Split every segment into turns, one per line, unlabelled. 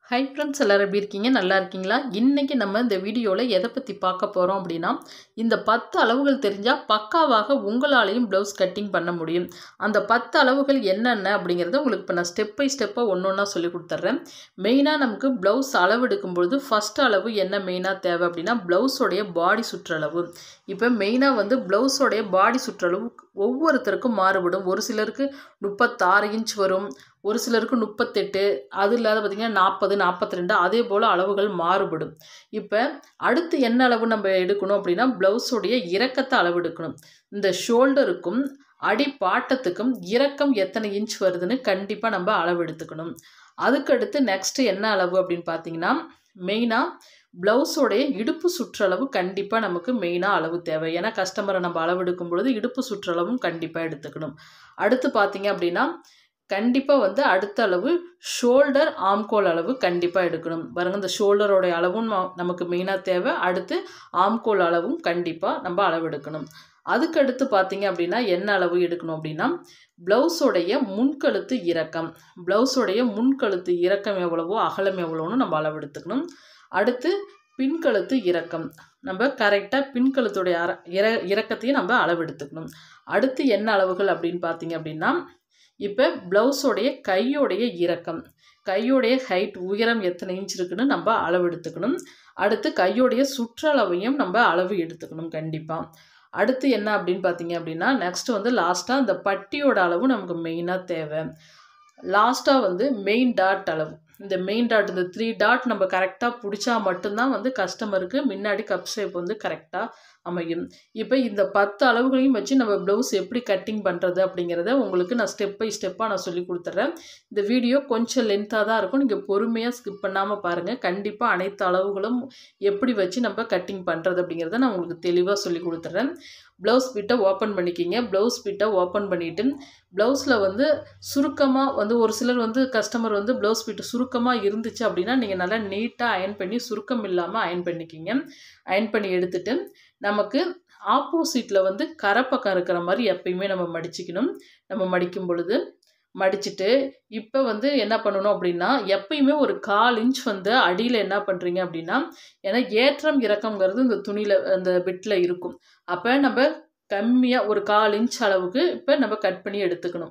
hi friends எல்லோரும் எப்படி இருக்கீங்க நல்லா இருக்கீங்களா இன்றைக்கி நம்ம இந்த வீடியோவில் எதை பற்றி பார்க்க போகிறோம் அப்படின்னா இந்த பத்து அளவுகள் தெரிஞ்சால் பக்காவாக உங்களாலையும் ப்ளவுஸ் கட்டிங் பண்ண முடியும் அந்த பத்து அளவுகள் என்னென்ன அப்படிங்கிறத உங்களுக்கு இப்போ நான் ஸ்டெப் பை ஸ்டெப்பாக ஒன்று ஒன்றா சொல்லி கொடுத்துட்றேன் மெயினாக நமக்கு ப்ளவுஸ் அளவு எடுக்கும்பொழுது ஃபஸ்ட் அளவு என்ன மெயினாக தேவை அப்படின்னா ப்ளவுஸோடைய பாடி சுற்றளவு இப்போ மெயினாக வந்து ப்ளவுஸோடைய பாடி சுற்றளவு ஒவ்வொருத்தருக்கும் மாறுபடும் ஒரு சிலருக்கு முப்பத்தாறு இன்ச் வரும் ஒரு சிலருக்கு முப்பத்தெட்டு அது இல்லாத பார்த்திங்கன்னா நாற்பது நாற்பத்தி ரெண்டு அதே போல் அளவுகள் மாறுபடும் இப்போ அடுத்து என்ன அளவு நம்ம எடுக்கணும் அப்படின்னா ப்ளவுஸோடைய இறக்கத்தை அளவு எடுக்கணும் இந்த ஷோல்டருக்கும் அடி பாட்டத்துக்கும் இறக்கம் எத்தனை இன்ச் வருதுன்னு கண்டிப்பாக நம்ம அளவு எடுத்துக்கணும் அதுக்கடுத்து நெக்ஸ்ட்டு என்ன அளவு அப்படின்னு பார்த்தீங்கன்னா மெயினாக ப்ளவுஸோடைய இடுப்பு சுற்றளவு கண்டிப்பாக நமக்கு மெயினாக அளவு தேவை ஏன்னா கஸ்டமரை நம்ம அளவு எடுக்கும் பொழுது இடுப்பு சுற்றளவும் கண்டிப்பாக எடுத்துக்கணும் அடுத்து பார்த்தீங்க அப்படின்னா கண்டிப்பாக வந்து அடுத்த அளவு ஷோல்டர் ஆம்கோல் அளவு கண்டிப்பாக எடுக்கணும் பாருங்கள் இந்த ஷோல்டரோடைய அளவும் நமக்கு மெயினாக தேவை அடுத்து ஆம்கோல் அளவும் கண்டிப்பாக நம்ம அளவு எடுக்கணும் அதுக்கடுத்து பார்த்தீங்க அப்படின்னா என்ன அளவு எடுக்கணும் அப்படின்னா ப்ளவுஸோடைய முன்கழுத்து இறக்கம் ப்ளவுஸோடைய முன்கழுத்து இறக்கம் எவ்வளவோ அகலம் எவ்வளோன்னு நம்ம அளவு எடுத்துக்கணும் அடுத்து பின்கழுத்து இறக்கம் நம்ம கரெக்டாக பின்கழுத்துடைய அர இற இறக்கத்தையும் நம்ம அளவு எடுத்துக்கணும் அடுத்து என்ன அளவுகள் அப்படின்னு பார்த்தீங்க அப்படின்னா இப்போ ப்ளவுஸோடைய கையோடைய இறக்கம் கையோடைய ஹைட் உயரம் எத்தனை இன்ச் இருக்குன்னு நம்ம அளவு எடுத்துக்கணும் அடுத்து கையோடைய சுற்றளவையும் நம்ம அளவு எடுத்துக்கணும் கண்டிப்பாக அடுத்து என்ன அப்படின்னு பார்த்தீங்க அப்படின்னா நெக்ஸ்ட் வந்து லாஸ்ட்டாக இந்த பட்டியோட அளவு நமக்கு மெயினாக தேவை லாஸ்ட்டாக வந்து மெயின் டாட் அளவு இந்த மெயின் டாட் இந்த த்ரீ டாட் நம்ம கரெக்டாக பிடிச்சா மட்டும்தான் வந்து கஸ்டமருக்கு முன்னாடி கப் ஷேப் வந்து கரெக்டாக அமையும் இப்போ இந்த பத்து அளவுகளையும் வச்சு நம்ம ப்ளவுஸ் எப்படி கட்டிங் பண்ணுறது அப்படிங்கிறத உங்களுக்கு நான் ஸ்டெப் பை ஸ்டெப்பாக நான் சொல்லி கொடுத்துட்றேன் இந்த வீடியோ கொஞ்சம் லென்த்தாக தான் இருக்கும் நீங்கள் பொறுமையாக ஸ்கிப் பண்ணாமல் பாருங்கள் கண்டிப்பாக அனைத்து அளவுகளும் எப்படி வச்சு நம்ம கட்டிங் பண்ணுறது அப்படிங்கிறத நான் உங்களுக்கு தெளிவாக சொல்லி கொடுத்துட்றேன் ப்ளவுஸ் பிட்டை ஓப்பன் பண்ணிக்கிங்க ப்ளவுஸ் பிட்டை ஓப்பன் பண்ணிவிட்டு ப்ளவுஸில் வந்து சுருக்கமாக வந்து ஒரு சிலர் வந்து கஸ்டமர் வந்து ப்ளவுஸ் பிட்டு சுருக்கமாக இருந்துச்சு அப்படின்னா நீங்கள் நல்லா நீட்டாக அயன் பண்ணி சுருக்கம் இல்லாமல் அயன் பண்ணிக்கிங்க அயன் பண்ணி எடுத்துகிட்டு நமக்கு ஆப்போசிட்டில் வந்து கரைப்பக்கம் இருக்கிற மாதிரி எப்பயுமே நம்ம மடிச்சிக்கணும் நம்ம மடிக்கும் பொழுது மடிச்சுட்டு இப்போ வந்து என்ன பண்ணணும் அப்படின்னா எப்பயுமே ஒரு கால் இன்ச் வந்து அடியில் என்ன பண்ணுறீங்க அப்படின்னா ஏன்னா ஏற்றம் இறக்கம்ங்கிறது இந்த துணியில் அந்த பெட்டில் இருக்கும் அப்போ நம்ம கம்மியாக ஒரு கால் இன்ச் அளவுக்கு இப்போ நம்ம கட் பண்ணி எடுத்துக்கணும்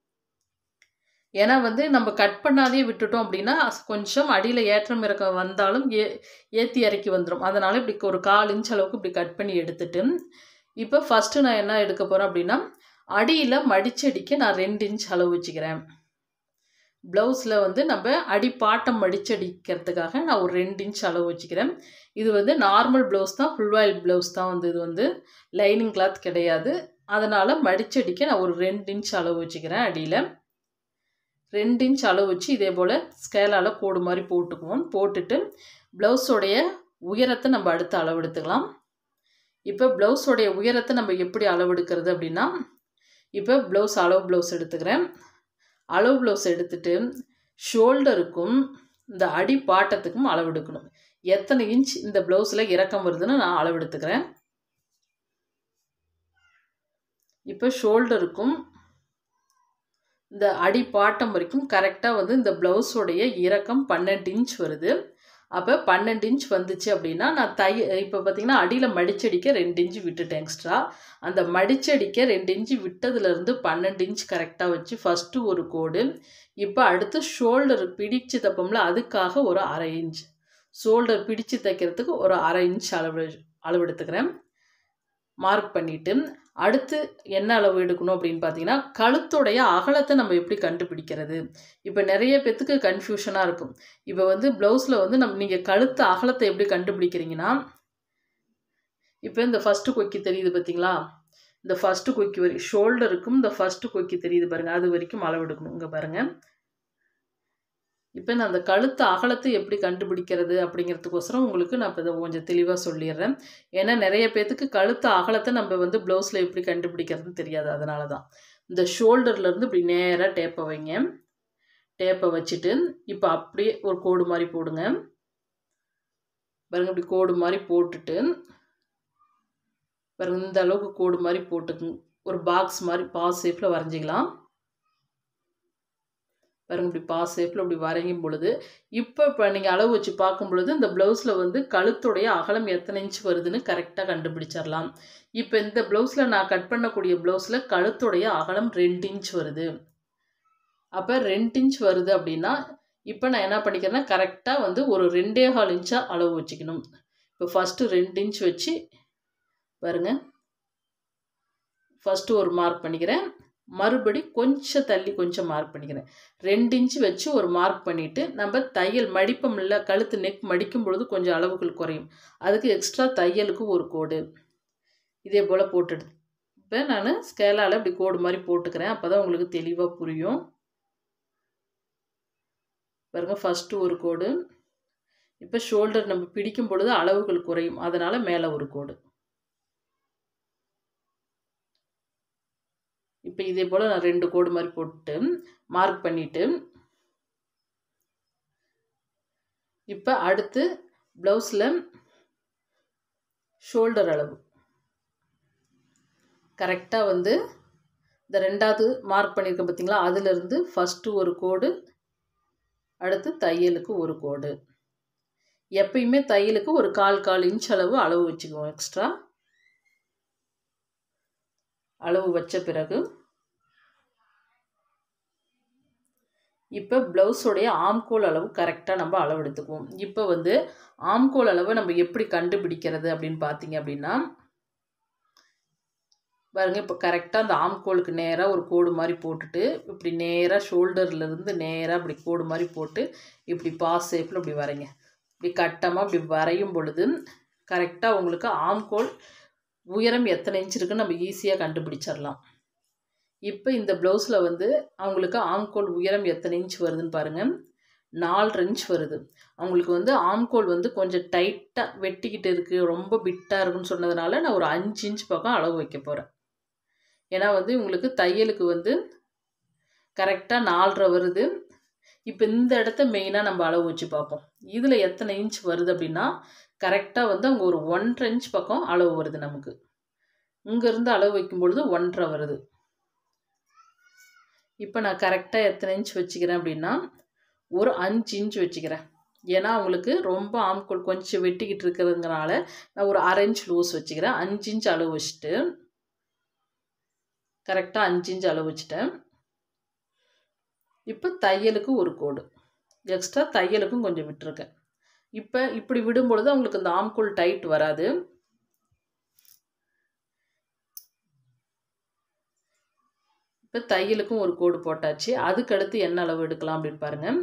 ஏன்னா வந்து நம்ம கட் பண்ணாதே விட்டுட்டோம் அப்படின்னா கொஞ்சம் அடியில் ஏற்றம் இறக்கம் வந்தாலும் ஏ ஏற்றி இறக்கி வந்துடும் அதனால் இப்படி ஒரு கால் இன்ச் அளவுக்கு இப்படி கட் பண்ணி எடுத்துட்டு இப்போ ஃபஸ்ட்டு நான் என்ன எடுக்க போகிறேன் அப்படின்னா அடியில் மடிச்சடிக்க நான் ரெண்டு இன்ச் அளவு வச்சுக்கிறேன் ப்ளவுஸில் வந்து நம்ம அடி பாட்டம் மடிச்சடிக்கிறதுக்காக நான் ஒரு ரெண்டு இன்ச் அளவு வச்சுக்கிறேன் இது வந்து நார்மல் ப்ளவுஸ் தான் ஃபுல் ஆயில் ப்ளவுஸ் தான் வந்து இது வந்து லைனிங் கிளாத் கிடையாது அதனால் மடிச்சடிக்க நான் ஒரு ரெண்டு இன்ச் அளவு வச்சுக்கிறேன் அடியில் ரெண்டு இன்ச் அளவு வச்சு இதே போல் ஸ்கேலால் கோடு மாதிரி போட்டுக்குவோம் போட்டுட்டு ப்ளவுஸோடைய உயரத்தை நம்ம அடுத்து அளவு எடுத்துக்கலாம் இப்போ ப்ளவுஸோடைய உயரத்தை நம்ம எப்படி அளவு எடுக்கிறது அப்படின்னா இப்போ ப்ளவுஸ் அளவு ப்ளவுஸ் எடுத்துக்கிறேன் அளவு ப்ளவுஸ் எடுத்துட்டு ஷோல்டருக்கும் இந்த அடி பாட்டத்துக்கும் அளவு எடுக்கணும் எத்தனை இன்ச் இந்த ப்ளவுஸில் இறக்கம் வருதுன்னு நான் அளவு எடுத்துக்கிறேன் இப்போ ஷோல்டருக்கும் இந்த அடி பாட்டம் வரைக்கும் கரெக்டாக வந்து இந்த ப்ளவுஸோடைய இறக்கம் பன்னெண்டு இன்ச் வருது அப்போ பன்னெண்டு இன்ச் வந்துச்சு அப்படின்னா நான் தை இப்போ பார்த்தீங்கன்னா அடியில் மடிச்சடிக்க ரெண்டு இன்ச்சு விட்டுட்டேன் எக்ஸ்ட்ரா அந்த மடிச்சடிக்க ரெண்டு இன்ச்சு விட்டதுலேருந்து பன்னெண்டு இன்ச் கரெக்டாக வச்சு ஃபஸ்ட்டு ஒரு கோடு இப்போ அடுத்து ஷோல்டர் பிடிச்சு தப்போம்ல அதுக்காக ஒரு அரை இன்ச் ஷோல்டர் பிடிச்சு தைக்கிறதுக்கு ஒரு அரை இன்ச் அளவு அளவு எடுத்துக்கிறேன் மார்க் பண்ணிவிட்டு அடுத்து என்ன அளவு எடுக்கணும் அப்படின்னு பார்த்தீங்கன்னா கழுத்துடைய அகலத்தை நம்ம எப்படி கண்டுபிடிக்கிறது இப்போ நிறைய பேத்துக்கு கன்ஃபியூஷனாக இருக்கும் இப்போ வந்து ப்ளவுஸில் வந்து நம்ம நீங்கள் கழுத்து அகலத்தை எப்படி கண்டுபிடிக்கிறீங்கன்னா இப்போ இந்த ஃபஸ்ட்டு கொக்கி தெரியுது பார்த்தீங்களா இந்த ஃபஸ்ட்டு கொக்கி வரை ஷோல்டருக்கும் இந்த ஃபஸ்ட்டு கொக்கி தெரியுது பாருங்கள் அது வரைக்கும் அளவு எடுக்கணும் இங்கே பாருங்கள் இப்போ நான் அந்த கழுத்து அகலத்தை எப்படி கண்டுபிடிக்கிறது அப்படிங்கிறதுக்கோசரம் உங்களுக்கு நான் இப்போ இதை கொஞ்சம் தெளிவாக சொல்லிடுறேன் ஏன்னா நிறைய பேர்த்துக்கு கழுத்து அகலத்தை நம்ம வந்து ப்ளவுஸில் எப்படி கண்டுபிடிக்கிறதுன்னு தெரியாது அதனால தான் இந்த ஷோல்டர்லேருந்து இப்படி நேராக டேப்பை வைங்க டேப்பை வச்சுட்டு இப்போ அப்படியே ஒரு கோடு மாதிரி போடுங்க பாருங்க இப்படி கோடு மாதிரி போட்டுட்டு பாருங்க இந்த அளவுக்கு கோடு மாதிரி போட்டுக்குங்க ஒரு பாக்ஸ் மாதிரி பாஸ் ஷேப்பில் வரைஞ்சிக்கலாம் பாருங்க இப்படி பா ஷேப்பில் இப்படி வரையும் பொழுது இப்போ இப்போ நீங்கள் அளவு வச்சு பார்க்கும் பொழுது இந்த ப்ளவுஸில் வந்து கழுத்துடைய அகலம் எத்தனை இன்ச் வருதுன்னு கரெக்டாக கண்டுபிடிச்சிடலாம் இப்போ இந்த ப்ளவுஸில் நான் கட் பண்ணக்கூடிய ப்ளவுஸில் கழுத்துடைய அகலம் ரெண்டு இன்ச் வருது அப்போ ரெண்டு இன்ச் வருது அப்படின்னா இப்போ நான் என்ன பண்ணிக்கிறேன்னா கரெக்டாக வந்து ஒரு ரெண்டே கால் இன்ச்சாக அளவு வச்சுக்கணும் இப்போ ஃபஸ்ட்டு ரெண்டு இன்ச் வச்சு பாருங்க ஃபஸ்ட்டு ஒரு மார்க் பண்ணிக்கிறேன் மறுபடி கொஞ்சம் தள்ளி கொஞ்சம் மார்க் பண்ணிக்கிறேன் ரெண்டு இன்ச்சு வச்சு ஒரு மார்க் பண்ணிவிட்டு நம்ம தையல் மடிப்பம் இல்லை கழுத்து நெக் மடிக்கும் பொழுது கொஞ்சம் அளவுகள் குறையும் அதுக்கு எக்ஸ்ட்ரா தையலுக்கு ஒரு கோடு இதே போல் போட்டுடு இப்போ நான் ஸ்கேலால் இப்படி கோடு மாதிரி போட்டுக்கிறேன் அப்போ தான் உங்களுக்கு தெளிவாக புரியும் பாருங்க ஃபஸ்ட்டு ஒரு கோடு இப்போ ஷோல்டர் நம்ம பிடிக்கும் பொழுது அளவுகள் குறையும் அதனால் மேலே ஒரு கோடு இப்போ இதே போல் நான் ரெண்டு கோடு மாதிரி போட்டு மார்க் பண்ணிவிட்டு இப்போ அடுத்து ப்ளவுஸில் ஷோல்டர் அளவு கரெக்டாக வந்து இந்த ரெண்டாவது மார்க் பண்ணியிருக்கேன் பார்த்தீங்களா அதுலேருந்து ஃபஸ்ட்டு ஒரு கோடு அடுத்து தையலுக்கு ஒரு கோடு எப்பயுமே தையலுக்கு ஒரு கால் கால் இன்ச் அளவு அளவு வச்சுக்குவோம் எக்ஸ்ட்ரா அளவு வச்ச பிறகு இப்போ ப்ளவுஸோடைய ஆம்கோல் அளவு கரெக்டாக நம்ம அளவு எடுத்துக்குவோம் இப்போ வந்து ஆம்கோல் அளவை நம்ம எப்படி கண்டுபிடிக்கிறது அப்படின்னு பார்த்தீங்க அப்படின்னா பாருங்க இப்போ கரெக்டாக அந்த ஆம்கோலுக்கு நேராக ஒரு கோடு மாதிரி போட்டுட்டு இப்படி நேராக ஷோல்டர்லேருந்து நேராக இப்படி கோடு மாதிரி போட்டு இப்படி பாஸ் ஷேப்பில் இப்படி வரைங்க இப்படி கட்டமாக இப்படி வரையும் பொழுது கரெக்டாக உங்களுக்கு ஆம்கோல் உயரம் எத்தனை இன்ச் இருக்குன்னு நம்ம ஈஸியாக கண்டுபிடிச்சிடலாம் இப்போ இந்த ப்ளவுஸில் வந்து அவங்களுக்கு ஆம்கோல் உயரம் எத்தனை இன்ச் வருதுன்னு பாருங்கள் நாலு இன்ச் வருது அவங்களுக்கு வந்து ஆம்கோல் வந்து கொஞ்சம் டைட்டாக வெட்டிக்கிட்டு இருக்குது ரொம்ப பிட்டாக இருக்குன்னு சொன்னதுனால நான் ஒரு அஞ்சு இன்ச் பக்கம் அளவு வைக்க போகிறேன் ஏன்னா வந்து உங்களுக்கு தையலுக்கு வந்து கரெக்டாக நாலரை வருது இப்போ இந்த இடத்த மெயினாக நம்ம அளவு வச்சு பார்ப்போம் இதில் எத்தனை இன்ச் வருது அப்படின்னா கரெக்டாக வந்து அவங்க ஒரு ஒன்றரை இன்ச் பக்கம் அளவு வருது நமக்கு இங்கேருந்து அளவு வைக்கும் பொழுது ஒன்றரை வருது இப்போ நான் கரெக்டாக எத்தனை இன்ச் வச்சுக்கிறேன் அப்படின்னா ஒரு அஞ்சு இன்ச் வச்சுக்கிறேன் ஏன்னா அவங்களுக்கு ரொம்ப ஆம்கோல் கொஞ்சம் வெட்டிக்கிட்டு இருக்கிறதுங்கனால நான் ஒரு அரை இன்ச் லூஸ் வச்சுக்கிறேன் அஞ்சு இன்ச் அளவு வச்சுட்டு கரெக்டாக அஞ்சு இன்ச் அளவு வச்சுட்டேன் இப்போ தையலுக்கு ஒரு கோடு எக்ஸ்ட்ரா தையலுக்கும் கொஞ்சம் விட்டுருக்கேன் இப்போ இப்படி விடும்பொழுது அவங்களுக்கு இந்த ஆம்கோல் டைட் வராது இப்போ தையலுக்கும் ஒரு கோடு போட்டாச்சு அதுக்கடுத்து என்ன அளவு எடுக்கலாம் அப்படின்னு பாருங்கள்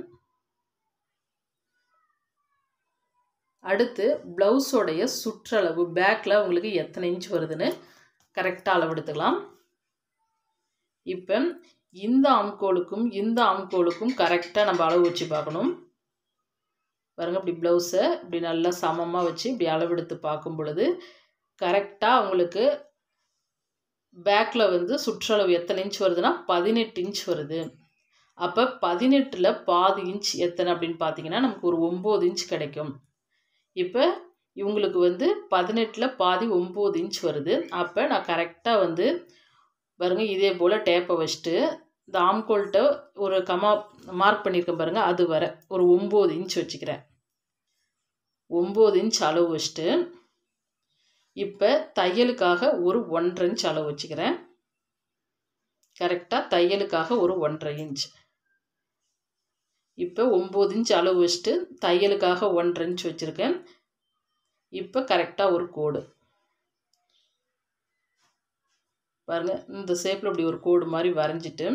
அடுத்து ப்ளவுஸோடைய சுற்றளவு பேக்கில் உங்களுக்கு எத்தனை இன்ச் வருதுன்னு கரெக்டாக அளவு எடுத்துக்கலாம் இப்போ இந்த ஆம்கோலுக்கும் இந்த ஆம்கோலுக்கும் கரெக்டாக நம்ம அளவு வச்சு பார்க்கணும் பாருங்கள் இப்படி ப்ளவுஸை இப்படி நல்லா சமமாக வச்சு இப்படி அளவெடுத்து பார்க்கும் பொழுது கரெக்டாக உங்களுக்கு பேக்கில் வந்து சுற்றளவு எத்தனை இன்ச் வருதுன்னா பதினெட்டு இன்ச் வருது அப்போ பதினெட்டில் பாதி இன்ச் எத்தனை அப்படின்னு பார்த்தீங்கன்னா நமக்கு ஒரு ஒம்பது இன்ச் கிடைக்கும் இப்போ இவங்களுக்கு வந்து பதினெட்டில் பாதி ஒம்பது இன்ச் வருது அப்போ நான் கரெக்டாக வந்து பாருங்கள் இதே போல் டேப்பை வச்சுட்டு இந்த ஆம்கோல்கிட்ட ஒரு கமா மார்க் பண்ணியிருக்கேன் பாருங்கள் அது வர ஒரு ஒம்பது இன்ச் வச்சுக்கிறேன் ஒம்பது இன்ச் அளவு வச்சுட்டு இப்போ தையலுக்காக ஒரு ஒன்றரை இன்ச் அளவு வச்சுக்கிறேன் கரெக்டாக தையலுக்காக ஒரு ஒன்றரை இன்ச் இப்போ ஒம்பது இன்ச் அளவு வச்சுட்டு தையலுக்காக ஒன்றரை இன்ச் வச்சுருக்கேன் இப்போ கரெக்டாக ஒரு கோடு பாருங்கள் இந்த ஷேப்பில் இப்படி ஒரு கோடு மாதிரி வரைஞ்சிட்டு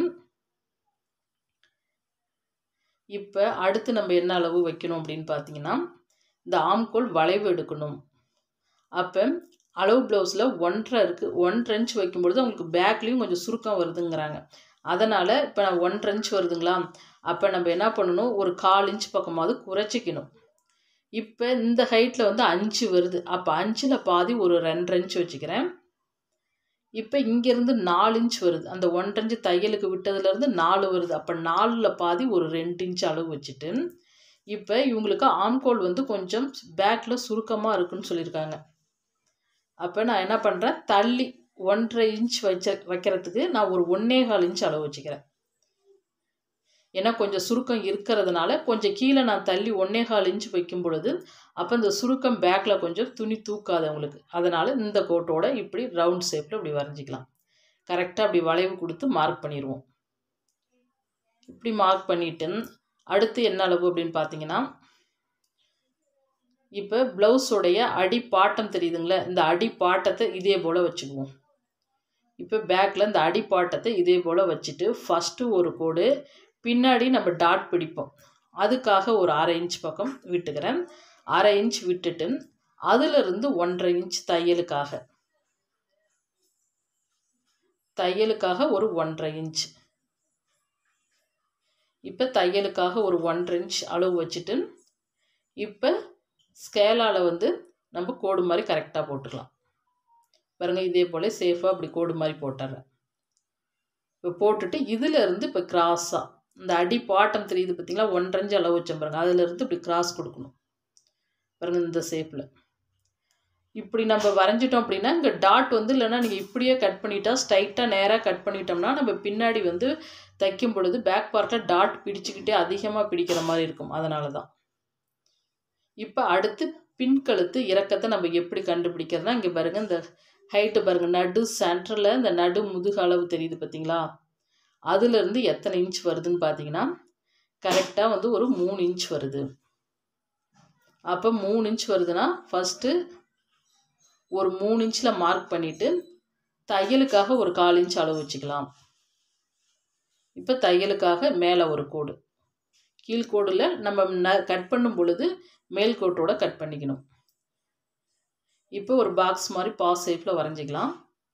இப்போ அடுத்து நம்ம என்ன அளவு வைக்கணும் அப்படின்னு பார்த்தீங்கன்னா இந்த ஆம்கோல் வளைவு எடுக்கணும் அப்போ அளவு ப்ளவுஸில் ஒன்றரை இருக்குது ஒன்றரை இன்ச் வைக்கும்பொழுது உங்களுக்கு பேக்லேயும் கொஞ்சம் சுருக்கம் வருதுங்கிறாங்க அதனால் இப்போ நான் ஒன்றரை இன்ச் வருதுங்களா அப்போ நம்ம என்ன பண்ணணும் ஒரு கால் இன்ச் பக்கமாவது குறைச்சிக்கணும் இப்போ இந்த ஹைட்டில் வந்து அஞ்சு வருது அப்போ அஞ்சில் பாதி ஒரு ரெண்டரை இன்ச் வச்சுக்கிறேன் இப்போ இங்கேருந்து நாலு இன்ச் வருது அந்த ஒன்றரை இன்ச்சு தையலுக்கு விட்டதுலேருந்து நாலு வருது அப்போ நாலில் பாதி ஒரு ரெண்டு இன்ச் அளவு வச்சுட்டு இப்போ இவங்களுக்கு ஆம்கோல் வந்து கொஞ்சம் பேக்கில் சுருக்கமாக இருக்குன்னு சொல்லியிருக்காங்க அப்போ நான் என்ன பண்ணுறேன் தள்ளி ஒன்றரை இன்ச் வச்ச வைக்கிறதுக்கு நான் ஒரு ஒன்றே கால் இன்ச் அளவு வச்சுக்கிறேன் ஏன்னா கொஞ்சம் சுருக்கம் இருக்கிறதுனால கொஞ்சம் கீழே நான் தள்ளி ஒன்னே கால் இன்ச் வைக்கும் பொழுது அப்போ இந்த சுருக்கம் பேக்கில் கொஞ்சம் துணி தூக்காது உங்களுக்கு அதனால் இந்த கோட்டோட இப்படி ரவுண்ட் ஷேப்பில் இப்படி வரைஞ்சிக்கலாம் கரெக்டாக அப்படி வளைவு கொடுத்து மார்க் பண்ணிடுவோம் இப்படி மார்க் பண்ணிவிட்டு அடுத்து என்ன அளவு அப்படின்னு பார்த்தீங்கன்னா இப்போ ப்ளவுஸோடைய அடி பாட்டம் தெரியுதுங்களா இந்த அடி பாட்டத்தை இதே போல் வச்சுக்குவோம் இப்போ பேக்கில் இந்த அடி பாட்டத்தை இதே போல் வச்சுட்டு ஃபஸ்ட்டு ஒரு கோடு பின்னாடி நம்ம டாட் பிடிப்போம் அதுக்காக ஒரு அரை இன்ச் பக்கம் விட்டுக்கிறேன் அரை இன்ச் விட்டுட்டு அதிலிருந்து ஒன்றரை இன்ச் தையலுக்காக தையலுக்காக ஒரு ஒன்றரை இன்ச் இப்போ தையலுக்காக ஒரு ஒன்றரை இன்ச் அளவு வச்சுட்டு இப்போ ஸ்கேலால் வந்து நம்ம கோடு மாதிரி கரெக்டாக போட்டுக்கலாம் பாருங்கள் இதே போல் சேஃபாக அப்படி கோடு மாதிரி போட்டுறேன் இப்போ போட்டுட்டு இதிலேருந்து இப்போ கிராஸாக இந்த அடி பாட்டம் தெரியுது பார்த்தீங்களா ஒன்றரை அளவு வச்சோம் பாருங்கள் அதிலேருந்து இப்படி கிராஸ் கொடுக்கணும் பாருங்கள் இந்த ஷேப்பில் இப்படி நம்ம வரைஞ்சிட்டோம் அப்படின்னா இங்கே டாட் வந்து இல்லைன்னா நீங்கள் இப்படியே கட் பண்ணிட்டா ஸ்ட்ரைட்டாக நேராக கட் பண்ணிட்டோம்னா நம்ம பின்னாடி வந்து தைக்கும் பொழுது பேக் பார்ட்டில் டாட் பிடிச்சிக்கிட்டே அதிகமாக பிடிக்கிற மாதிரி இருக்கும் அதனால தான் இப்போ அடுத்து பின்கழுத்து இறக்கத்தை நம்ம எப்படி கண்டுபிடிக்கிறதுனா இங்கே பாருங்கள் இந்த ஹைட்டு பாருங்கள் நடு சென்டரில் இந்த நடு முதுகு அளவு தெரியுது பார்த்தீங்களா அதுலேருந்து எத்தனை இன்ச் வருதுன்னு பார்த்தீங்கன்னா கரெக்டாக வந்து ஒரு மூணு இன்ச் வருது அப்போ மூணு இன்ச் வருதுன்னா ஃபஸ்ட்டு ஒரு மூணு இன்ச்சில் மார்க் பண்ணிவிட்டு தையலுக்காக ஒரு கால் இன்ச் அளவு வச்சுக்கலாம் இப்போ தையலுக்காக மேலே ஒரு கோடு கீழ்கோடில் நம்ம ந கட் பண்ணும் பொழுது மேல் கோட்டோட கட் பண்ணிக்கணும் இப்போ ஒரு பாக்ஸ் மாதிரி பாஸ் ஷேப்பில் வரைஞ்சிக்கலாம்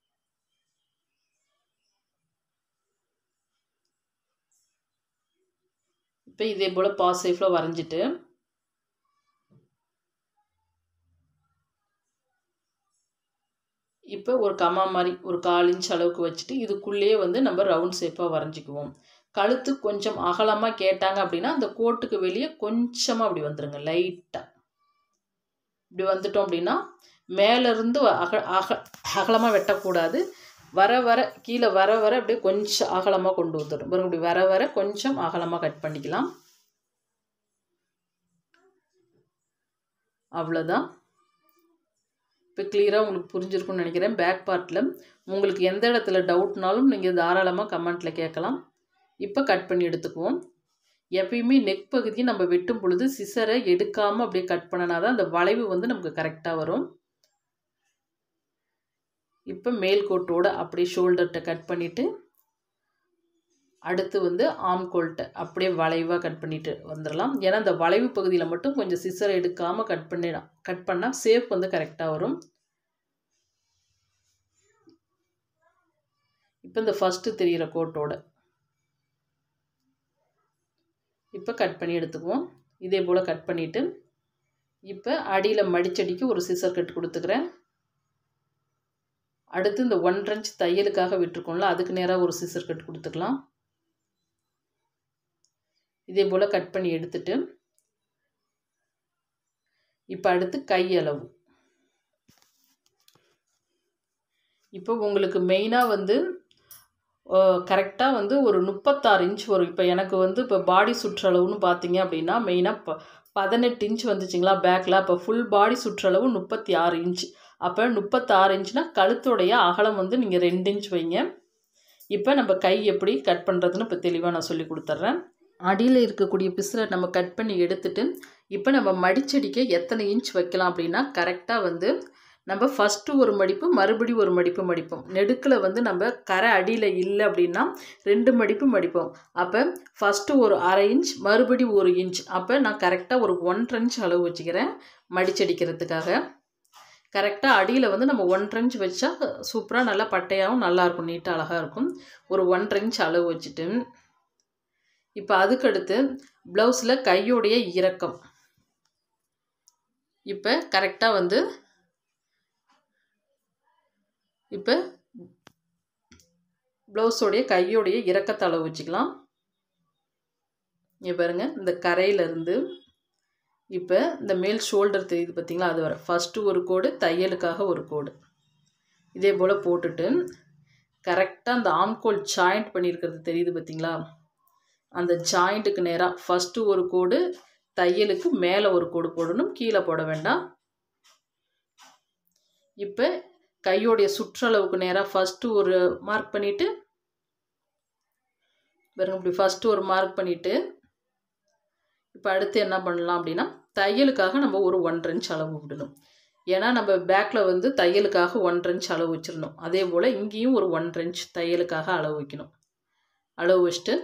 இப்போ இதே போல் பாஸ் ஷேப்பில் வரைஞ்சிட்டு இப்போ ஒரு கமா மாதிரி ஒரு கால் இன்ச் அளவுக்கு வச்சுட்டு இதுக்குள்ளேயே வந்து நம்ம ரவுண்ட் ஷேப்பாக வரைஞ்சிக்குவோம் கழுத்து கொஞ்சம் அகலமாக கேட்டாங்க அப்படின்னா அந்த கோட்டுக்கு வெளியே கொஞ்சமாக அப்படி வந்துடுங்க லைட்டாக இப்படி வந்துட்டோம் அப்படின்னா மேலேருந்து அக அக அகலமாக வெட்டக்கூடாது வர வர கீழே வர வர அப்படியே கொஞ்சம் அகலமாக கொண்டு வந்துடும் பாருங்க இப்படி வர வர கொஞ்சம் அகலமாக கட் பண்ணிக்கலாம் அவ்வளோதான் இப்போ கிளியராக உங்களுக்கு புரிஞ்சிருக்கும்னு நினைக்கிறேன் பேக் பார்ட்டில் உங்களுக்கு எந்த இடத்துல டவுட்னாலும் நீங்கள் தாராளமாக கமெண்ட்டில் கேட்கலாம் இப்போ கட் பண்ணி எடுத்துக்குவோம் எப்பயுமே நெக் பகுதியை நம்ம வெட்டும் பொழுது சிசரை எடுக்காமல் அப்படியே கட் பண்ணினா தான் அந்த வளைவு வந்து நமக்கு கரெக்டாக வரும் இப்போ மேல் கோட்டோட அப்படியே ஷோல்டர்கிட்ட கட் பண்ணிவிட்டு அடுத்து வந்து ஆம் கோல்ட்டை அப்படியே வளைவாக கட் பண்ணிட்டு வந்துடலாம் ஏன்னா அந்த வளைவு பகுதியில் மட்டும் கொஞ்சம் சிசரை எடுக்காமல் கட் பண்ணிடலாம் கட் பண்ணால் சேஃப் வந்து கரெக்டாக வரும் இப்போ இந்த ஃபஸ்ட்டு தெரிகிற கோட்டோட இப்போ கட் பண்ணி எடுத்துக்குவோம் இதே போல் கட் பண்ணிவிட்டு இப்போ அடியில் மடிச்சடிக்கு ஒரு சிசர் கட் கொடுத்துக்கிறேன் அடுத்து இந்த ஒன்றரை இன்ச் தையலுக்காக விட்டுருக்கோம்ல அதுக்கு நேராக ஒரு சிசர் கட் கொடுத்துக்கலாம் இதே போல் கட் பண்ணி எடுத்துட்டு இப்போ அடுத்து கை அளவு இப்போ உங்களுக்கு மெயினாக வந்து கரெக்டாக வந்து ஒரு முப்பத்தாறு இன்ச் வரும் இப்போ எனக்கு வந்து இப்போ பாடி சுற்றளவுன்னு பார்த்தீங்க அப்படின்னா மெயினாக ப பதினெட்டு இன்ச் வந்துச்சுங்களா பேக்கில் அப்போ ஃபுல் பாடி சுற்றளவு முப்பத்தி ஆறு இன்ச் அப்போ முப்பத்தாறு இன்ச்னால் கழுத்துடைய அகலம் வந்து நீங்கள் ரெண்டு இன்ச் வைங்க இப்போ நம்ம கை எப்படி கட் பண்ணுறதுன்னு இப்போ தெளிவாக நான் சொல்லி கொடுத்துட்றேன் அடியில் இருக்கக்கூடிய பிசிலை நம்ம கட் பண்ணி எடுத்துட்டு இப்போ நம்ம மடிச்சடிக்க எத்தனை இன்ச் வைக்கலாம் அப்படின்னா கரெக்டாக வந்து நம்ம ஃபஸ்ட்டு ஒரு மடிப்பு மறுபடி ஒரு மடிப்பு மடிப்போம் நெடுக்கில் வந்து நம்ம கரை அடியில் இல்லை அப்படின்னா ரெண்டு மடிப்பு மடிப்போம் அப்போ ஃபஸ்ட்டு ஒரு அரை இன்ச் மறுபடி ஒரு இன்ச் அப்போ நான் கரெக்டாக ஒரு ஒன்றரை இன்ச் அளவு வச்சுக்கிறேன் மடிச்சடிக்கிறதுக்காக கரெக்டாக அடியில் வந்து நம்ம ஒன்றரை இன்ச் வச்சா சூப்பராக நல்லா பட்டையாகவும் நல்லாயிருக்கும் நீட்டாக அழகாக இருக்கும் ஒரு ஒன்றரை இன்ச் அளவு வச்சுட்டு இப்போ அதுக்கடுத்து ப்ளவுஸில் கையோடைய இறக்கம் இப்போ கரெக்டாக வந்து இப்போ ப்ளவுஸோடைய கையோடைய இறக்கத்தை அளவு வச்சுக்கலாம் இங்கே பாருங்கள் இந்த கரையிலேருந்து இப்போ இந்த மேல் ஷோல்டர் தெரியுது பார்த்தீங்களா அது வர ஃபஸ்ட்டு ஒரு கோடு தையலுக்காக ஒரு கோடு இதே போல் போட்டுட்டு கரெக்டாக அந்த ஆம்கோல் ஜாயிண்ட் பண்ணியிருக்கிறது தெரியுது பார்த்தீங்களா அந்த ஜாயிண்ட்டுக்கு நேராக ஃபஸ்ட்டு ஒரு கோடு தையலுக்கு மேலே ஒரு கோடு போடணும் கீழே போட வேண்டாம் இப்போ கையோடைய சுற்றளவுக்கு நேராக ஃபஸ்ட்டு ஒரு மார்க் பண்ணிவிட்டு பாருங்க இப்படி ஃபஸ்ட்டு ஒரு மார்க் பண்ணிவிட்டு இப்போ அடுத்து என்ன பண்ணலாம் அப்படின்னா தையலுக்காக நம்ம ஒரு ஒன்றரை இன்ச் அளவு விடணும் ஏன்னா நம்ம பேக்கில் வந்து தையலுக்காக ஒன்றரை இன்ச் அளவு வச்சிடணும் அதே போல் இங்கேயும் ஒரு ஒன்றரை இன்ச் தையலுக்காக அளவு வைக்கணும் அளவு வச்சுட்டு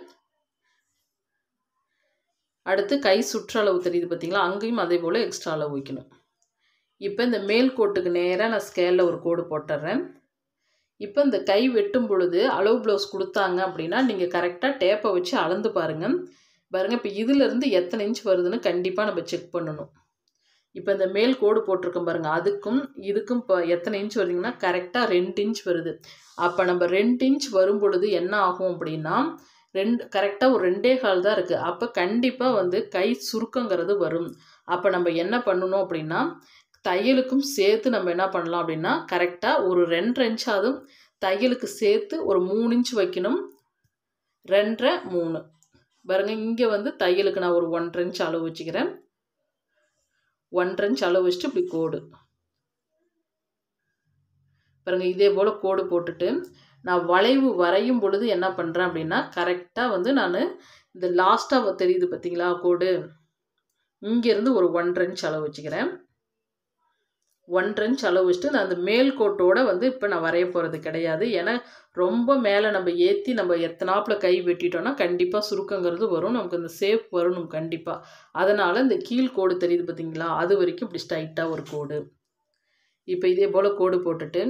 அடுத்து கை சுற்றளவு தெரியுது பார்த்தீங்களா அங்கேயும் அதே போல் எக்ஸ்ட்ரா அளவு வைக்கணும் இப்போ இந்த மேல் கோட்டுக்கு நேராக நான் ஸ்கேலில் ஒரு கோடு போட்டுடுறேன் இப்போ இந்த கை வெட்டும் பொழுது அளவு ப்ளவுஸ் கொடுத்தாங்க அப்படின்னா நீங்கள் கரெக்டாக டேப்பை வச்சு அளந்து பாருங்கள் பாருங்கள் இப்போ இதிலேருந்து எத்தனை இன்ச் வருதுன்னு கண்டிப்பாக நம்ம செக் பண்ணணும் இப்போ இந்த மேல் கோடு போட்டிருக்கோம் பாருங்கள் அதுக்கும் இதுக்கும் இப்போ எத்தனை இன்ச் வருதுங்கன்னா கரெக்டாக ரெண்டு இன்ச் வருது அப்போ நம்ம ரெண்டு இன்ச் வரும் பொழுது என்ன ஆகும் அப்படின்னா ரெண்டு கரெக்டாக ஒரு ரெண்டே கால் தான் இருக்குது அப்போ கண்டிப்பாக வந்து கை சுருக்கங்கிறது வரும் அப்போ நம்ம என்ன பண்ணணும் அப்படின்னா தையலுக்கும் சேர்த்து நம்ம என்ன பண்ணலாம் அப்படின்னா கரெக்டாக ஒரு ரெண்டரை இன்ச்சாவது தையலுக்கு சேர்த்து ஒரு மூணு இன்ச் வைக்கணும் ரெண்டரை மூணு பாருங்க இங்கே வந்து தையலுக்கு நான் ஒரு ஒன்றரை இன்ச் அளவு வச்சுக்கிறேன் ஒன்றரை இன்ச் அளவு வச்சுட்டு இப்படி கோடு பாருங்க இதே போல் கோடு போட்டுட்டு நான் வளைவு வரையும் பொழுது என்ன பண்ணுறேன் அப்படின்னா கரெக்டாக வந்து நான் இந்த லாஸ்ட்டாக தெரியுது பார்த்தீங்களா கோடு இங்கேருந்து ஒரு ஒன்றரை இன்ச் அளவு வச்சுக்கிறேன் ஒன்றரை இன்ச் அளவு வச்சுட்டு நான் அந்த மேல் கோட்டோட வந்து இப்போ நான் வரைய போகிறது கிடையாது ஏன்னா ரொம்ப மேலே நம்ம ஏற்றி நம்ம எத்தனாப்பில் கை வெட்டிட்டோம்னா கண்டிப்பாக சுருக்கங்கிறது வரும் நமக்கு அந்த சேஃப் வரணும் கண்டிப்பாக அதனால் இந்த கீழ் கோடு தெரியுது பார்த்தீங்களா அது வரைக்கும் இப்படி ஸ்ட்ரைட்டாக ஒரு கோடு இப்போ இதே போல் கோடு போட்டுட்டு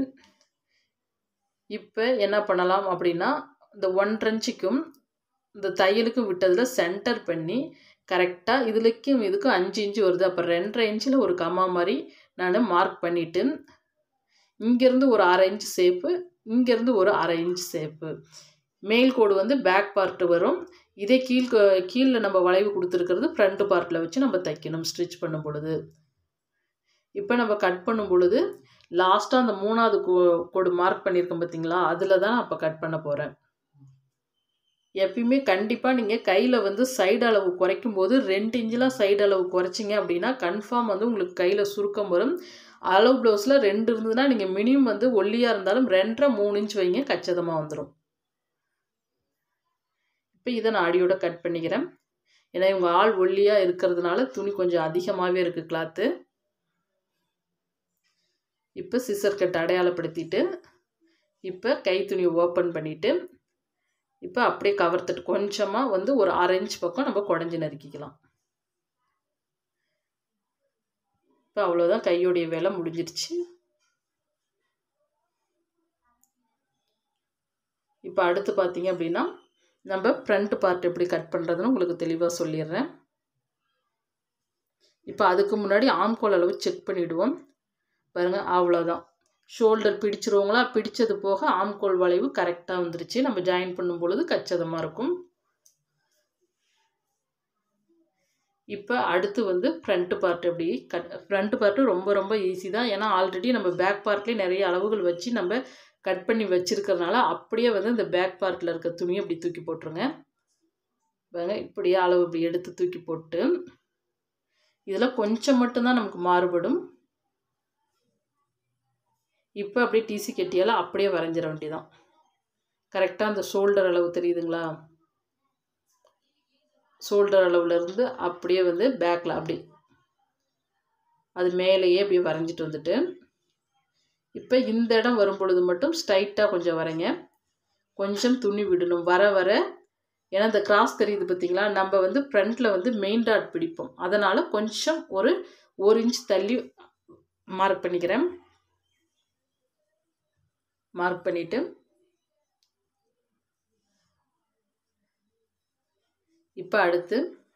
இப்போ என்ன பண்ணலாம் அப்படின்னா இந்த ஒன்றரை இன்ச்சுக்கும் இந்த தையலுக்கும் விட்டதில் சென்டர் பண்ணி கரெக்டாக இதுலக்கும் இதுக்கும் அஞ்சு இன்ச்சு வருது அப்போ ரெண்டரை இன்ச்சில் ஒரு கம்மா மாதிரி நான் மார்க் பண்ணிவிட்டு இங்கேருந்து ஒரு அரை இன்ச் சேப்பு இங்கேருந்து ஒரு அரை இன்ச் சேப்பு மேல் கோடு வந்து பேக் பார்ட்டு வரும் இதே கீழ் கீழே நம்ம வளைவு கொடுத்துருக்கிறது ஃப்ரண்ட் பார்ட்டில் வச்சு நம்ம தைக்கணும் ஸ்டிச் பண்ணும் பொழுது இப்போ நம்ம கட் பண்ணும் பொழுது லாஸ்ட்டாக அந்த மூணாவது கோ கோடு மார்க் பண்ணியிருக்கோம் பார்த்தீங்களா அதில் தான் அப்போ கட் பண்ண போகிறேன் எப்பயுமே கண்டிப்பாக நீங்கள் கையில் வந்து சைடு அளவு குறைக்கும் போது ரெண்டு இன்ச்செலாம் சைடு அளவு குறைச்சிங்க அப்படின்னா கன்ஃபார்ம் வந்து உங்களுக்கு கையில் சுருக்கம் வரும் அளவு ப்ளவுஸில் ரெண்டு இருந்ததுன்னா நீங்கள் மினிமம் வந்து ஒல்லியாக இருந்தாலும் ரெண்டரை மூணு இன்ச் வைங்க கச்சிதமாக வந்துடும் இப்போ இதை நான் அடியோட கட் பண்ணிக்கிறேன் ஏன்னா இவங்க ஆள் ஒல்லியாக இருக்கிறதுனால துணி கொஞ்சம் அதிகமாகவே இருக்குது கிளாத்து இப்போ சிசர் கட் அடையாளப்படுத்திட்டு இப்போ கை துணியை ஓப்பன் பண்ணிவிட்டு இப்போ அப்படியே கவர்த்துட்டு கொஞ்சமாக வந்து ஒரு அரை இன்ச் பக்கம் நம்ம குடஞ்சி நறுக்கிக்கலாம் இப்போ அவ்வளோதான் கையோடைய வேலை முடிஞ்சிருச்சு இப்போ அடுத்து பார்த்தீங்க அப்படின்னா நம்ம ஃப்ரண்ட் பார்ட் எப்படி கட் பண்ணுறதுன்னு உங்களுக்கு தெளிவாக சொல்லிடுறேன் இப்போ அதுக்கு முன்னாடி ஆம்கோல் அளவு செக் பண்ணிவிடுவோம் பாருங்கள் அவ்வளோதான் ஷோல்டர் பிடிச்சிருவங்களா பிடிச்சது போக ஆம்கோல் வளைவு கரெக்டாக வந்துருச்சு நம்ம ஜாயின் பண்ணும் பொழுது கச்சிதமாக இருக்கும் இப்போ அடுத்து வந்து ஃப்ரண்ட் பார்ட் எப்படி கட் ஃப்ரண்ட் பார்ட்டு ரொம்ப ரொம்ப ஈஸி தான் ஏன்னா ஆல்ரெடி நம்ம பேக் பார்ட்லேயே நிறைய அளவுகள் வச்சு நம்ம கட் பண்ணி வச்சுருக்கறனால அப்படியே வந்து இந்த பேக் பார்ட்டில் இருக்க துணியை இப்படி தூக்கி போட்டுருங்க பாருங்க இப்படியே அளவு இப்படி எடுத்து தூக்கி போட்டு இதில் கொஞ்சம் மட்டும்தான் நமக்கு மாறுபடும் இப்போ அப்படியே டிசி கட்டியால் அப்படியே வரைஞ்சிட வேண்டியதான் கரெக்டாக அந்த ஷோல்டர் அளவு தெரியுதுங்களா ஷோல்டர் அளவுலேருந்து அப்படியே வந்து பேக்கில் அப்படி அது மேலேயே அப்படியே வரைஞ்சிட்டு வந்துட்டு இப்போ இந்த இடம் வரும் பொழுது மட்டும் ஸ்ட்ரைட்டாக கொஞ்சம் வரைங்க கொஞ்சம் துணி விடணும் வர வர ஏன்னா இந்த கிராஸ் தெரியுது பார்த்தீங்களா நம்ம வந்து ஃப்ரண்ட்டில் வந்து மெயின் டாட் பிடிப்போம் அதனால் கொஞ்சம் ஒரு ஒரு இன்ச் தள்ளி மார்க் பண்ணிக்கிறேன் மார்க் பண்ணிவிட்டு இப்போ அடுத்து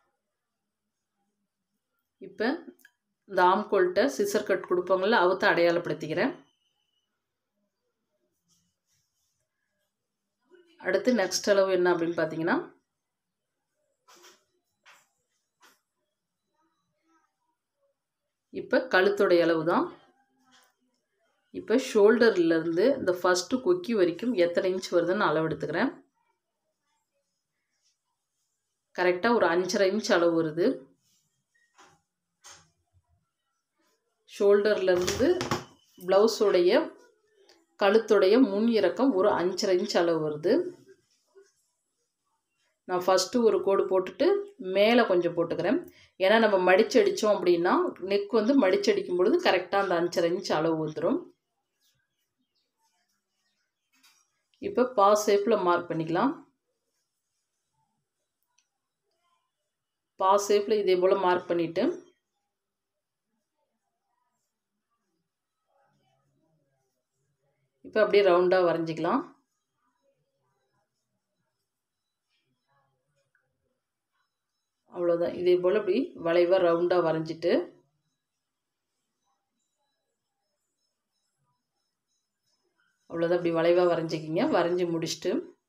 இப்போ இந்த ஆம்கோல்கிட்ட சிசர் கட் கொடுப்பாங்கள்ல அவத்தை அடையாளப்படுத்திக்கிறேன் அடுத்து நெக்ஸ்ட் அளவு என்ன அப்படின்னு பார்த்தீங்கன்னா இப்போ கழுத்துடைய அளவு தான் இப்போ ஷோல்டர்லேருந்து இந்த ஃபஸ்ட்டு கொக்கி வரைக்கும் எத்தனை இன்ச் வருதுன்னு அளவு எடுத்துக்கிறேன் கரெக்டாக ஒரு அஞ்சரை இன்ச் அளவு வருது ஷோல்டர்லேருந்து ப்ளவுஸோடைய கழுத்துடைய முன் இறக்கம் ஒரு அஞ்சரை இன்ச் அளவு வருது நான் ஃபஸ்ட்டு ஒரு கோடு போட்டுட்டு மேலே கொஞ்சம் போட்டுக்கிறேன் ஏன்னா நம்ம மடிச்சு அடித்தோம் அப்படின்னா நெக் வந்து மடிச்சு அடிக்கும் பொழுது கரெக்டாக அந்த அஞ்சரை இன்ச் அளவு வந்துடும் இப்போ பா ஷேப்பில் மார்க் பண்ணிக்கலாம் பா ஷேப்பில் இதே போல் மார்க் பண்ணிவிட்டு இப்போ அப்படியே ரவுண்டாக வரைஞ்சிக்கலாம் அவ்வளோதான் இதே போல் அப்படி வளைவாக ரவுண்டாக வரைஞ்சிட்டு அவ்வளோதான் அப்படி வளைவாக வரைஞ்சிக்கிங்க வரைஞ்சி முடிச்சுட்டு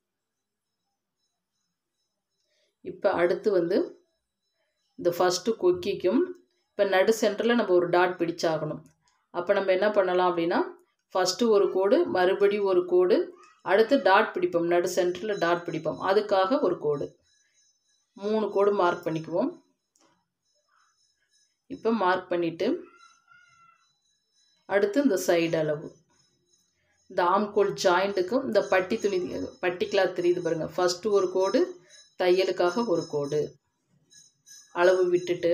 இப்போ அடுத்து வந்து இந்த ஃபஸ்ட்டு கொக்கிக்கும் இப்போ நடு சென்டரில் நம்ம ஒரு டாட் பிடிச்சாகணும் அப்போ நம்ம என்ன பண்ணலாம் அப்படின்னா ஃபஸ்ட்டு ஒரு கோடு மறுபடி ஒரு கோடு அடுத்து டாட் பிடிப்போம் நடு சென்டரில் டாட் பிடிப்போம் அதுக்காக ஒரு கோடு மூணு கோடு மார்க் பண்ணிக்குவோம் இப்போ மார்க் பண்ணிவிட்டு அடுத்து இந்த சைடு அளவு இந்த ஆம்கோல் ஜாயிண்ட்டுக்கும் இந்த பட்டி துணி பட்டி கிளாத் தெரியுது பாருங்கள் ஃபஸ்ட்டு ஒரு கோடு தையலுக்காக ஒரு கோடு அளவு விட்டுட்டு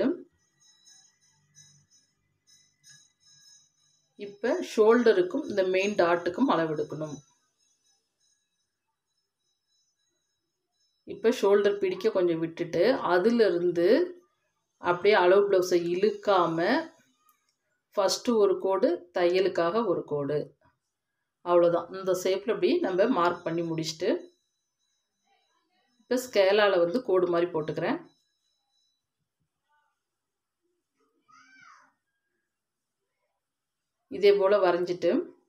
இப்போ ஷோல்டருக்கும் இந்த மெயின் டாட்டுக்கும் அளவு எடுக்கணும் இப்போ ஷோல்டர் பிடிக்க கொஞ்சம் விட்டுட்டு அதிலிருந்து அப்படியே அளவு ப்ளவுஸை இழுக்காமல் ஃபஸ்ட்டு ஒரு கோடு தையலுக்காக ஒரு கோடு அவ்வளோதான் இந்த ஷேப்பில் அப்படி நம்ம மார்க் பண்ணி முடிச்சுட்டு இப்போ ஸ்கேலால் வந்து கோடு மாதிரி போட்டுக்கிறேன் இதே போல் வரைஞ்சிட்டு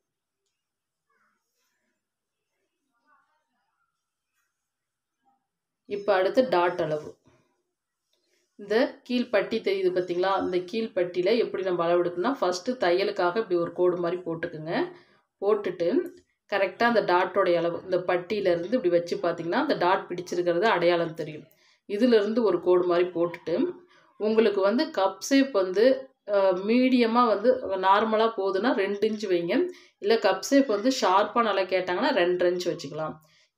இப்போ அடுத்து டாட் அளவு இந்த கீழ்பட்டி தெரியுது பார்த்தீங்களா இந்த கீழ்பட்டியில் எப்படி நம்ம அளவு எடுக்கணும்னா ஃபஸ்ட்டு தையலுக்காக இப்படி ஒரு கோடு மாதிரி போட்டுக்குங்க போட்டுட்டு கரெக்டாக அந்த டாட்டோடைய அளவு இந்த பட்டியிலேருந்து இப்படி வச்சு பார்த்தீங்கன்னா அந்த டாட் பிடிச்சிருக்கிறது அடையாளம் தெரியும் இதிலிருந்து ஒரு கோடு மாதிரி போட்டுட்டு உங்களுக்கு வந்து கப் ஷேப் வந்து மீடியமாக வந்து நார்மலாக போகுதுன்னா ரெண்டு இன்ச் வைங்க இல்லை கப் ஷேப் வந்து ஷார்ப்பாக நல்லா கேட்டாங்கன்னா ரெண்டு இன்ச் வச்சுக்கலாம்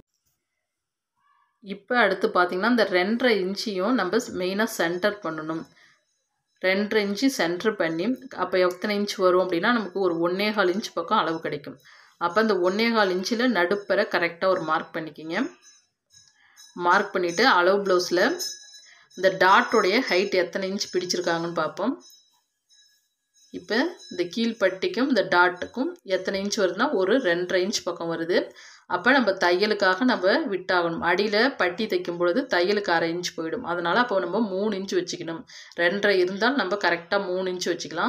இப்போ அடுத்து பார்த்திங்கன்னா இந்த ரெண்டரை இன்ச்சையும் நம்ம மெயினாக சென்டர் பண்ணணும் ரெண்டரை இன்ச்சு சென்டர் பண்ணி அப்போ எத்தனை இன்ச் வரும் அப்படின்னா நமக்கு ஒரு ஒன்றே கால் இன்ச் பக்கம் அளவு கிடைக்கும் அப்போ இந்த ஒன்றே கால் இன்ச்சில் நடுப்பரை கரெக்டாக ஒரு மார்க் பண்ணிக்கிங்க மார்க் பண்ணிவிட்டு அளவு ப்ளவுஸில் இந்த டாட்டோடைய ஹைட் எத்தனை இன்ச் பிடிச்சிருக்காங்கன்னு பார்ப்போம் இப்போ இந்த கீழ்பட்டிக்கும் இந்த டாட்டுக்கும் எத்தனை இன்ச் வருதுன்னா ஒரு ரெண்டரை இன்ச் பக்கம் வருது அப்போ நம்ம தையலுக்காக நம்ம விட்டாகணும் அடியில் பட்டி தைக்கும் பொழுது தையலுக்கு அரை இன்ச் போயிடும் அதனால் அப்போ நம்ம மூணு இன்ச் வச்சுக்கணும் ரெண்டரை இருந்தால் நம்ம கரெக்டாக மூணு இன்ச் வச்சுக்கலாம்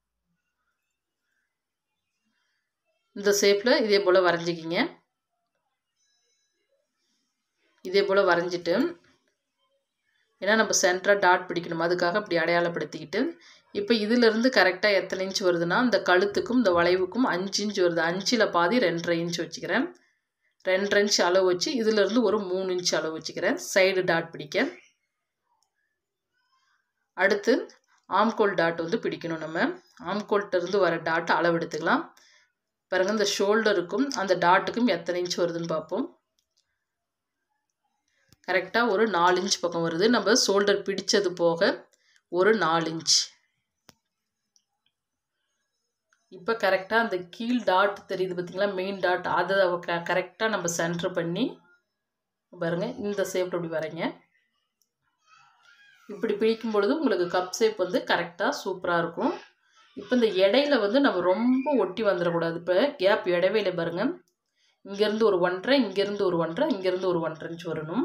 இந்த ஷேப்பில் இதே போல் வரைஞ்சிக்கிங்க இதே போல் வரைஞ்சிட்டு ஏன்னா நம்ம சென்டராக டாட் பிடிக்கணும் அதுக்காக இப்படி அடையாளப்படுத்திக்கிட்டு இப்போ இதிலிருந்து கரெக்டாக எத்தனை இன்ச் வருதுன்னா இந்த கழுத்துக்கும் இந்த வளைவுக்கும் அஞ்சு இன்ச் வருது அஞ்சில் பாதி ரெண்டரை இன்ச் வச்சுக்கிறேன் ரெண்டரை இன்ச் அளவு வச்சு இதிலிருந்து ஒரு மூணு இன்ச் அளவு வச்சுக்கிறேன் சைடு டாட் பிடிக்க அடுத்து ஆம்கோல் டாட் வந்து பிடிக்கணும் நம்ம ஆம்கோல்ட்டிருந்து வர டாட் அளவு எடுத்துக்கலாம் பாருங்கள் இந்த ஷோல்டருக்கும் அந்த டாட்டுக்கும் எத்தனை இன்ச் வருதுன்னு பார்ப்போம் கரெக்டாக ஒரு நாலு இன்ச் பக்கம் வருது நம்ம ஷோல்டர் பிடிச்சது போக ஒரு நாலு இன்ச் இப்போ கரெக்டாக அந்த கீழ் டாட் தெரியுது பார்த்தீங்களா மெயின் டாட் அதை க கரெக்டாக நம்ம சென்டர் பண்ணி பாருங்கள் இந்த ஷேப்பில் இப்படி வரைங்க இப்படி பிடிக்கும் பொழுது உங்களுக்கு கப் ஷேப் வந்து கரெக்டாக சூப்பராக இருக்கும் இப்போ இந்த இடையில வந்து நம்ம ரொம்ப ஒட்டி வந்துடக்கூடாது இப்போ கேப் இடைவேளை பாருங்கள் இங்கேருந்து ஒரு ஒன்றரை இங்கேருந்து ஒரு ஒன்றரை இங்கேருந்து ஒரு ஒன்றரை இன்ச் வரணும்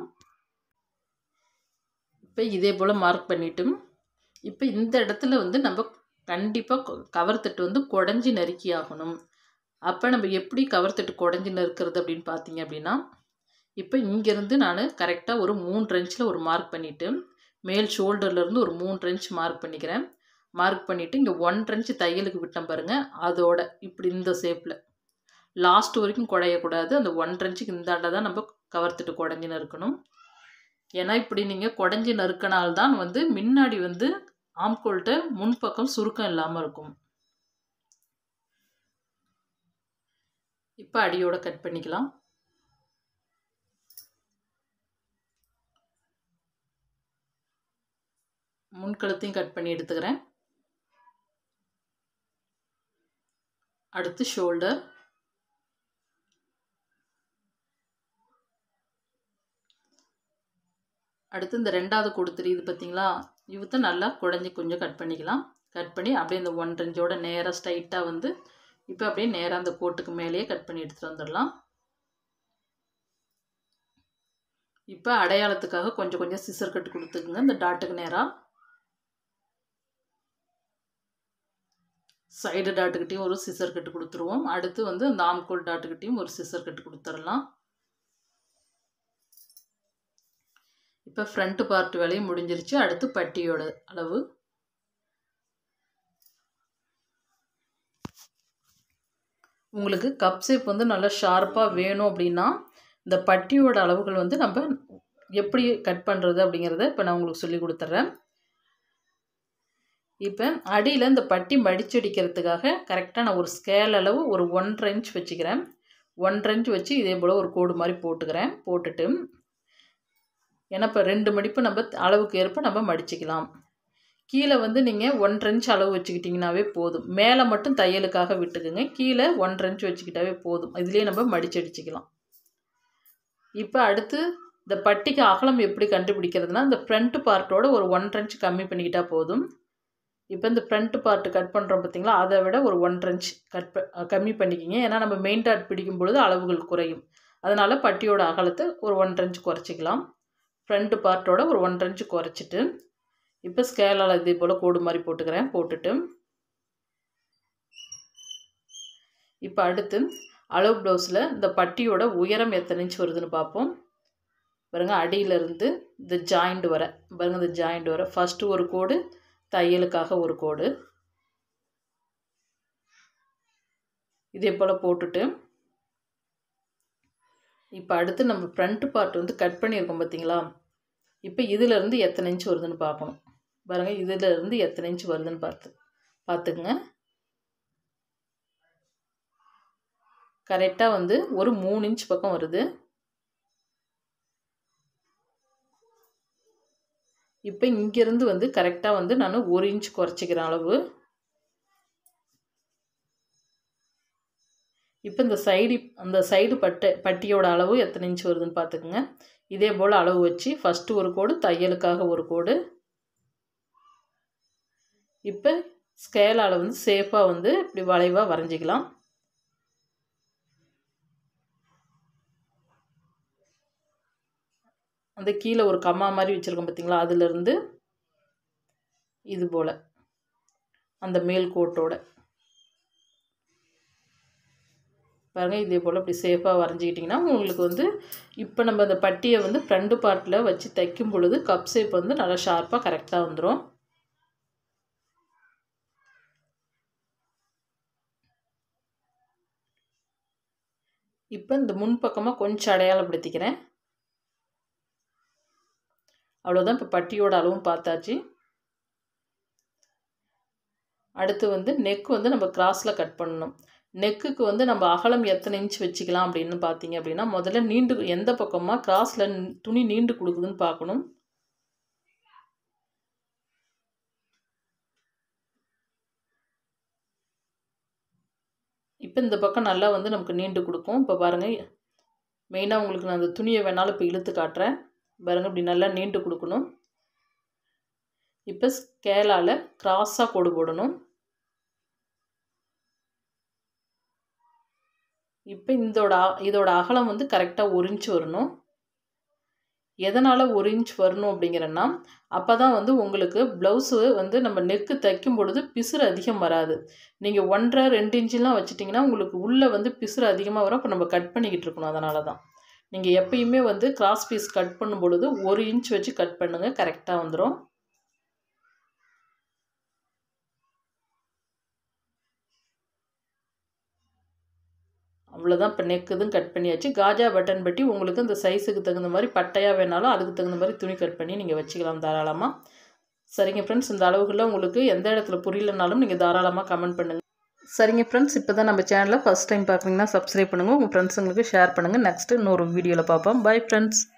இப்போ இதே போல் மார்க் பண்ணிவிட்டு இப்போ இந்த இடத்துல வந்து நம்ம கண்டிப்பாக கவர் தட்டு வந்து குடஞ்சி நறுக்கி ஆகணும் அப்போ நம்ம எப்படி கவர் தட்டு குடஞ்சி நறுக்கிறது அப்படின்னு பார்த்தீங்க அப்படின்னா இப்போ இங்கேருந்து நான் கரெக்டாக ஒரு மூன்று இன்ச்சில் ஒரு மார்க் பண்ணிவிட்டு மேல் ஷோல்டர்லேருந்து ஒரு மூன்று இன்ச் மார்க் பண்ணிக்கிறேன் மார்க் பண்ணிவிட்டு இங்கே ஒன்றரை இன்ச்சு தையலுக்கு விட்டேன் பாருங்கள் அதோட இப்படி இந்த ஷேப்பில் லாஸ்ட் வரைக்கும் குடையக்கூடாது அந்த ஒன்றரை இன்ச்சுக்கு இந்தாண்ட தான் நம்ம கவர் தட்டு குடஞ்சின்னு இருக்கணும் ஏன்னா இப்படி நீங்கள் குடஞ்சி நறுக்கினால்தான் வந்து முன்னாடி வந்து ஆம்கோல்கிட்ட முன்பக்கம் சுருக்கம் இல்லாமல் இருக்கும் இப்போ அடியோட கட் பண்ணிக்கலாம் முன்கழுத்தையும் கட் பண்ணி எடுத்துக்கிறேன் அடுத்து ஷோல்டர் அடுத்து இந்த ரெண்டாவது கூடு தெரியுது பார்த்தீங்களா இவத்தை நல்லா குழஞ்சி கொஞ்சம் கட் பண்ணிக்கலாம் கட் பண்ணி அப்படியே இந்த ஒன்றரை இன்ச்சோட நேராக ஸ்ட்ரைட்டாக வந்து இப்போ அப்படியே நேராக அந்த கோட்டுக்கு மேலேயே கட் பண்ணி எடுத்துகிட்டு வந்துடலாம் இப்போ அடையாளத்துக்காக கொஞ்சம் கொஞ்சம் சிசர் கட்டு கொடுத்துக்குங்க இந்த டாட்டுக்கு நேராக சைடு டாட்டுக்கிட்டையும் ஒரு சிசர் கட்டு கொடுத்துருவோம் அடுத்து வந்து அந்த ஆம்கோல் டாட்டுக்கிட்டையும் ஒரு சிசர் கட்டு கொடுத்துடலாம் இப்போ ஃப்ரண்ட்டு பார்ட் வேலையும் முடிஞ்சிருச்சு அடுத்து பட்டியோட அளவு உங்களுக்கு கப் ஷேப் வந்து நல்லா ஷார்ப்பாக வேணும் அப்படின்னா இந்த பட்டியோட அளவுகள் வந்து நம்ம எப்படி கட் பண்ணுறது அப்படிங்கிறத இப்போ நான் உங்களுக்கு சொல்லி கொடுத்துட்றேன் இப்போ அடியில் இந்த பட்டி மடிச்சடிக்கிறதுக்காக கரெக்டாக நான் ஒரு ஸ்கேல் அளவு ஒரு ஒன்றரை இன்ச் வச்சுக்கிறேன் ஒன்றரை இன்ச் வச்சு இதே போல் ஒரு கோடு மாதிரி போட்டுக்கிறேன் போட்டுட்டு ஏன்னா இப்போ ரெண்டு மடிப்பு நம்ம அளவுக்கு ஏற்ப நம்ம மடிச்சுக்கலாம் கீழே வந்து நீங்கள் ஒன்றரை இன்ச் அளவு வச்சுக்கிட்டிங்கனாவே போதும் மேலே மட்டும் தையலுக்காக விட்டுக்குங்க கீழே ஒன்றரை இன்ச் வச்சுக்கிட்டாவே போதும் இதுலேயே நம்ம மடிச்சடிச்சிக்கலாம் இப்போ அடுத்து இந்த பட்டிக்கு அகலம் எப்படி கண்டுபிடிக்கிறதுனா இந்த ஃப்ரண்ட் பார்ட்டோட ஒரு ஒன்றரை இன்ச் கம்மி பண்ணிக்கிட்டால் போதும் இப்போ இந்த ஃப்ரண்ட் பார்ட்டு கட் பண்ணுறோம் பார்த்தீங்களா அதை விட ஒரு ஒன்றரை இன்ச் கட் ப கம்மி பண்ணிக்கிங்க ஏன்னா நம்ம மெயின் டாட் பிடிக்கும் பொழுது அளவுகள் குறையும் அதனால் பட்டியோட அகலத்தை ஒரு ஒன்றரை இன்ச் குறைச்சிக்கலாம் ஃப்ரண்ட் பார்ட்டோட ஒரு ஒன்றரை இன்ச்சு குறைச்சிட்டு இப்போ ஸ்கேலால் இதே போல் கோடு மாதிரி போட்டுக்கிறேன் போட்டுட்டு இப்போ அடுத்து அளவு ப்ளவுஸில் இந்த பட்டியோட உயரம் எத்தனை இன்ச் வருதுன்னு பார்ப்போம் பாருங்கள் அடியிலேருந்து இந்த ஜாயிண்ட் வர பாருங்கள் இந்த ஜாயிண்ட் வர ஃபஸ்ட்டு ஒரு கோடு தையலுக்காக ஒரு கோடு இதே போல் போட்டுட்டு இப்போ அடுத்து நம்ம ஃப்ரண்ட் பார்ட் வந்து கட் பண்ணியிருக்கோம் பார்த்தீங்களா இப்போ இதிலேருந்து எத்தனை இன்ச் வருதுன்னு பார்க்கணும் பாருங்கள் இதிலேருந்து எத்தனை இன்ச் வருதுன்னு பார்த்து பார்த்துக்குங்க கரெக்டாக வந்து ஒரு மூணு இன்ச் பக்கம் வருது இப்போ இங்கேருந்து வந்து கரெக்டாக வந்து நான் ஒரு இன்ச் குறைச்சிக்கிறேன் அளவு இப்போ இந்த சைடு அந்த சைடு பட்டை பட்டியோட அளவு எத்தனை இன்ச் வருதுன்னு பார்த்துக்குங்க இதே போல் அளவு வச்சு ஃபஸ்ட்டு ஒரு கோடு தையலுக்காக ஒரு கோடு இப்போ ஸ்கேலால் வந்து சேஃபாக வந்து இப்படி வளைவாக வரைஞ்சிக்கலாம் அந்த கீழே ஒரு கம்மா மாதிரி வச்சுருக்கோம் பார்த்தீங்களா அதுலேருந்து இது போல் அந்த மேல் கோட்டோட பாருங்கள் இதே போல் இப்படி சேஃபாக வரைஞ்சிக்கிட்டிங்கன்னா உங்களுக்கு வந்து இப்போ நம்ம அந்த பட்டியை வந்து ஃப்ரண்ட் பார்ட்டில் வச்சு தைக்கும் பொழுது கப் ஷேப் வந்து நல்லா ஷார்ப்பாக கரெக்டாக வந்துடும் இப்போ இந்த முன்பக்கமாக கொஞ்சம் அடையாளப்படுத்திக்கிறேன் அவ்வளோதான் இப்போ பட்டியோட அளவும் பார்த்தாச்சு அடுத்து வந்து நெக் வந்து நம்ம கிராஸில் கட் பண்ணணும் நெக்குக்கு வந்து நம்ம அகலம் எத்தனை இன்ச் வச்சுக்கலாம் அப்படின்னு பார்த்தீங்க அப்படின்னா முதல்ல நீண்டு எந்த பக்கமாக கிராஸில் துணி நீண்டு கொடுக்குதுன்னு பார்க்கணும் இப்போ இந்த பக்கம் நல்லா வந்து நமக்கு நீண்டு கொடுக்கும் இப்போ பாருங்கள் மெயினாக உங்களுக்கு நான் அந்த துணியை வேணாலும் இப்போ இழுத்து காட்டுறேன் பாருங்கள் இப்படி நல்லா நீண்டு கொடுக்கணும் இப்போ ஸ்கேலால் கிராஸாக கோடு போடணும் இப்போ இதோட இதோட அகலம் வந்து கரெக்டாக ஒரு இன்ச் வரணும் எதனால் ஒரு இன்ச் வரணும் அப்படிங்கிறன்னா அப்போ தான் வந்து உங்களுக்கு ப்ளவுஸு வந்து நம்ம நெக்கு தைக்கும் பொழுது பிசுறு அதிகம் வராது நீங்கள் ஒன்றரை ரெண்டு இன்ச்செலாம் வச்சுட்டிங்கன்னா உங்களுக்கு உள்ளே வந்து பிசுறு அதிகமாக வரும் அப்போ நம்ம கட் பண்ணிக்கிட்டு இருக்கணும் அதனால தான் நீங்கள் எப்பயுமே வந்து கிராஸ் பீஸ் கட் பண்ணும் பொழுது ஒரு இன்ச் வச்சு கட் பண்ணுங்கள் கரெக்டாக வந்துடும் அவ்வளோதான் இப்போ நெக்குதும் கட் பண்ணியாச்சு காஜா பட்டன் பட்டி உங்களுக்கு இந்த சைஸுக்கு தகுந்த மாதிரி பட்டையாக வேணாலும் அதுக்கு தகுந்த மாதிரி துணி கட் பண்ணி நீங்கள் வச்சுக்கலாம் தாராளமாக சரிங்க ஃப்ரெண்ட்ஸ் இந்த அளவுகளில் உங்களுக்கு எந்த இடத்துல புரியலனாலும் நீங்கள் தாராளமாக கமெண்ட் பண்ணுங்கள் சரிங்க ஃப்ரெண்ட்ஸ் இப்போ தான் நம்ம சேனலை ஃபஸ்ட் டைம் பார்க்குறீங்கன்னா சப்ஸ்கிரைப் பண்ணுங்கள் உங்கள் ஃப்ரெண்ட்ஸுங்களுக்கு ஷேர் பண்ணுங்கள் நெக்ஸ்ட்டு இன்னொரு வீடியோவில் பார்ப்போம் பை ஃப்ரெண்ட்ஸ்